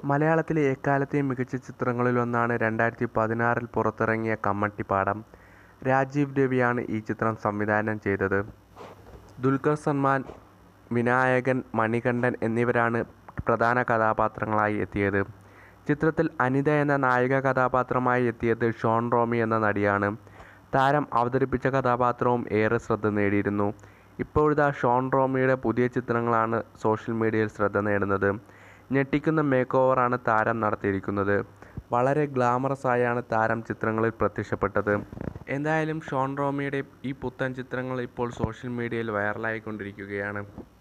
മലയാളത്തിലെ എക്കാലത്തെയും മികച്ച ചിത്രങ്ങളിലൊന്നാണ് രണ്ടായിരത്തി പതിനാറിൽ പുറത്തിറങ്ങിയ കമ്മട്ടിപ്പാടം. രാജീവ് രവിയാണ് ഈ ചിത്രം സംവിധാനം ചെയ്തത്. ദുൽഖർ സൽമാൻ, വിനായകൻ, മണികണ്ഠൻ എന്നിവരാണ് പ്രധാന കഥാപാത്രങ്ങളായി എത്തിയത്. ചിത്രത്തിൽ അനിത എന്ന നായികാകഥാപാത്രമായി എത്തിയത് ഷോൺ റോമി എന്ന നടിയാണ്. താരം അവതരിപ്പിച്ച കഥാപാത്രവും ഏറെ ശ്രദ്ധ നേടിയിരുന്നു. ഇപ്പോഴിതാ ഷോൺ റോമിയുടെ പുതിയ ചിത്രങ്ങളാണ് സോഷ്യൽ മീഡിയയിൽ ശ്രദ്ധ നേടുന്നത്. ഞെട്ടിക്കുന്ന മേക്ക് ഓവറാണ് താരം നടത്തിയിരിക്കുന്നത്. വളരെ ഗ്ലാമറസ് ആയാണ് താരം ചിത്രങ്ങളിൽ പ്രത്യക്ഷപ്പെട്ടത്. എന്തായാലും ഷോൺ റോമിയുടെ ഈ പുത്തൻ ചിത്രങ്ങൾ ഇപ്പോൾ സോഷ്യൽ മീഡിയയിൽ വൈറലായിക്കൊണ്ടിരിക്കുകയാണ്.